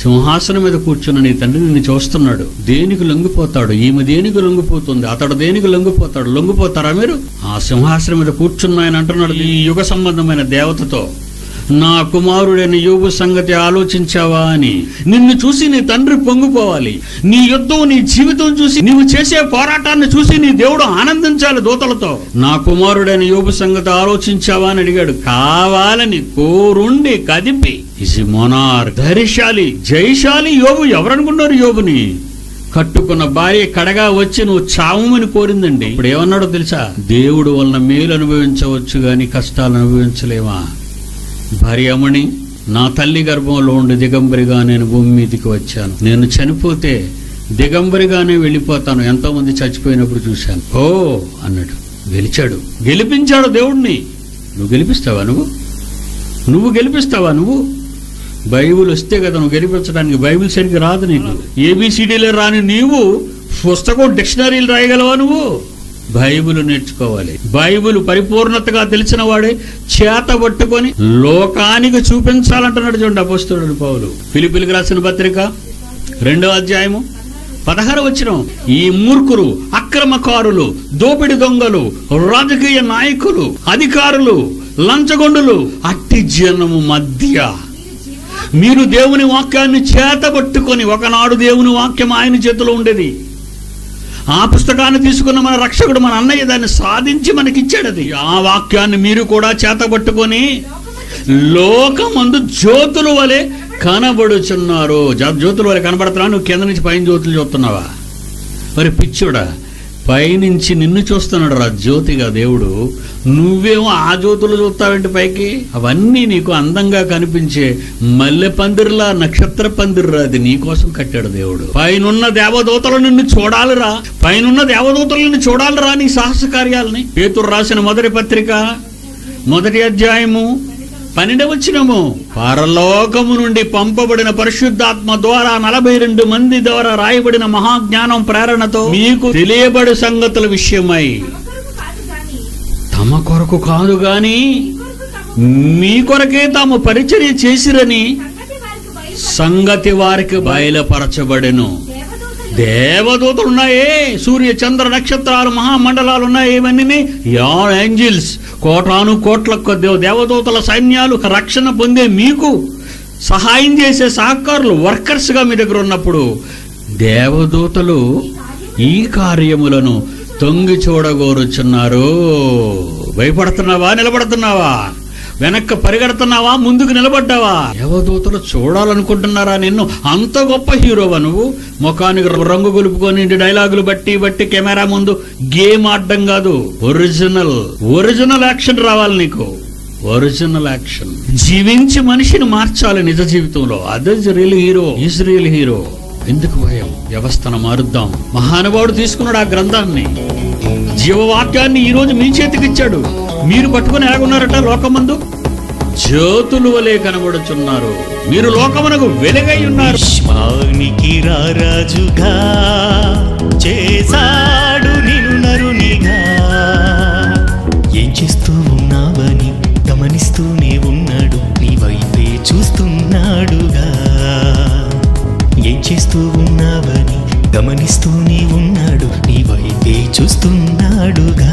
సింహాసనం మీద కూర్చున్న నీ తండ్రి నిన్ను చూస్తున్నాడు దేనికి లొంగిపోతాడు ఈమె దేనికి లొంగిపోతుంది అతడు దేనికి లొంగిపోతాడు లొంగిపోతారా మీరు ఆ సింహాసనం మీద కూర్చున్న ఆయన అంటున్నాడు ఈ యుగ సంబంధమైన దేవతతో నా కుమారుడైన యోగు సంగతి ఆలోచించావా అని నిన్ను చూసి నీ తండ్రి పొంగిపోవాలి నీ యుద్ధం నీ జీవితం చూసి నీవు చేసే పోరాటాన్ని చూసి నీ దేవుడు ఆనందించాలి దూతలతో నా కుమారుడైన యోగు సంగతి ఆలోచించావా అని అడిగాడు కావాలని కోరుండి కదిపి ఇసి మొనార్ ధైర్యశాలి జయశాలి యోబు ఎవరనుకున్నారు యోబుని కట్టుకున్న భార్య కడగా వచ్చి నువ్వు చావుమని కోరిందండి ఇప్పుడు ఏమన్నాడో తెలుసా దేవుడు వలన మేలు అనుభవించవచ్చు గాని కష్టాలు అనుభవించలేమా భార్యమణి నా తల్లి గర్భంలో ఉండి దిగంబరిగా నేను భూమి మీదకి వచ్చాను నేను చనిపోతే దిగంబరిగానే వెళ్ళిపోతాను ఎంతో మంది చచ్చిపోయినప్పుడు చూశాను ఓ అన్నాడు గెలిచాడు గెలిపించాడు దేవుణ్ణి నువ్వు గెలిపిస్తావా నువ్వు నువ్వు గెలిపిస్తావా నువ్వు బైబిల్ వస్తే కదా నువ్వు గెలిపించడానికి బైబిల్ సరిగ్గా రాదు నీకు ఏబిసిడీలే రాని నీవు పుస్తకం డిక్షనరీలు రాయగలవా నువ్వు బైబిల్ నేర్చుకోవాలి బైబిల్ పరిపూర్ణతగా తెలిసిన వాడే చేత పట్టుకొని లోకానికి చూపించాలంటున్నాడు చూడండి అపోస్తుడు పౌలు ఫిలిపిలికి రాసిన పత్రిక రెండో అధ్యాయము పదహారు వచ్చిన ఈ మూర్ఖులు అక్రమకారులు దోపిడి దొంగలు రాజకీయ నాయకులు అధికారులు లంచగొండులు అట్టి జనము మధ్య మీరు దేవుని వాక్యాన్ని చేతబట్టుకొని ఒకనాడు దేవుని వాక్యం ఆయన చేతిలో ఉండేది ఆ పుస్తకాన్ని తీసుకున్న మన రక్షకుడు మన అన్నయ్య దాన్ని సాధించి మనకిచ్చాడు అది ఆ వాక్యాన్ని మీరు కూడా చేతబట్టుకొని లోకమందు జ్యోతుల వలె కనబడుచున్నారు జ- జ్యోతుల వలె కనబడుతున్నా నువ్వు కింద నుంచి పైన జ్యోతులు చూస్తున్నావా మరి పిచ్చుడా పైనుంచి నిన్ను చూస్తున్నాడు రా జ్యోతిగా దేవుడు నువ్వేమో ఆ జ్యోతులు చూస్తావేంటి పైకి అవన్నీ నీకు అందంగా కనిపించే మల్లె పందిరిలా నక్షత్ర పందిరిరా అది నీకోసం కట్టాడు దేవుడు పైనున్న దేవదూతలు నిన్ను చూడాలిరా పైనున్న దేవదూతలు నిన్ను చూడాలిరా నీ సాహస కార్యాలని పేతురు రాసిన మొదటి పత్రిక మొదటి అధ్యాయము పన్నెండవచ్చినము పరలోకము నుండి పంపబడిన పరిశుద్ధాత్మ ద్వారా నలభై రెండు మంది ద్వారా రాయబడిన మహాజ్ఞానం ప్రేరణతో మీకు తెలియబడు సంగతుల విషయమై తమ కొరకు కాదు గాని తమ కొరకు కాదు గాని మీ కొరకు తమ మీ కొరకే తాము పరిచర్య చేసిరని సంగతి వారికి సంగతి వారికి బయలుపరచబడెను దేవదూతలు దేవదూతలు ఉన్నాయే సూర్య చంద్ర నక్షత్రాలు మహామండలాలు ఉన్నాయి ఇవన్నీ యా ఏంజిల్స్ కోటాను కోట్ల కొద్ది దేవదూతల సైన్యాలు రక్షణ పొందే మీకు సహాయం చేసే సహకారులు వర్కర్స్ గా మీ దగ్గర ఉన్నప్పుడు దేవదూతలు ఈ కార్యములను తొంగి చూడగోరుచున్నారు భయపడుతున్నావా నిలబడుతున్నావా వెనక్కి పరిగెడుతున్నావా ముందుకు నిలబడ్డావా దేవదూతలు చూడాలనుకుంటున్నారా నిన్ను అంత గొప్ప హీరోవా నువ్వు ముఖానికి రంగు గొలుపుకొని ఇంటి డైలాగులు బట్టి బట్టి కెమెరా ముందు గేమ్ ఆడడం కాదు ఒరిజినల్ ఒరిజినల్ యాక్షన్ రావాలి నీకు ఒరిజినల్ యాక్షన్ జీవించి మనిషిని మార్చాలి నిజ జీవితంలో అదే real hero is real hero ఎందుకు భయం వ్యవస్థను మారుద్దాం మహానుభావుడు తీసుకున్నాడు ఆ గ్రంథాన్ని జీవవాక్యాన్ని ఈ రోజు మీ చేతికి ఇచ్చాడు మీరు పట్టుకొని ఎలాగున్నారట లోకమందు జ్యోతులు వలె కనబడుచున్నారు మీరు లోకమునకు వెలుగై ఉన్నారు విశ్వానికి రారాజుగా చేశాడు నిన్ను నరునిగా ఏం చేస్తూ ఉన్నావని గమనిస్తూనే ఉన్నాడు నీ వైపే చూస్తున్నాడుగా ఏం చేస్తూ ఉన్నావని గమనిస్తూనే ఉన్నాడు నీ వైపే చూస్తున్నాడుగా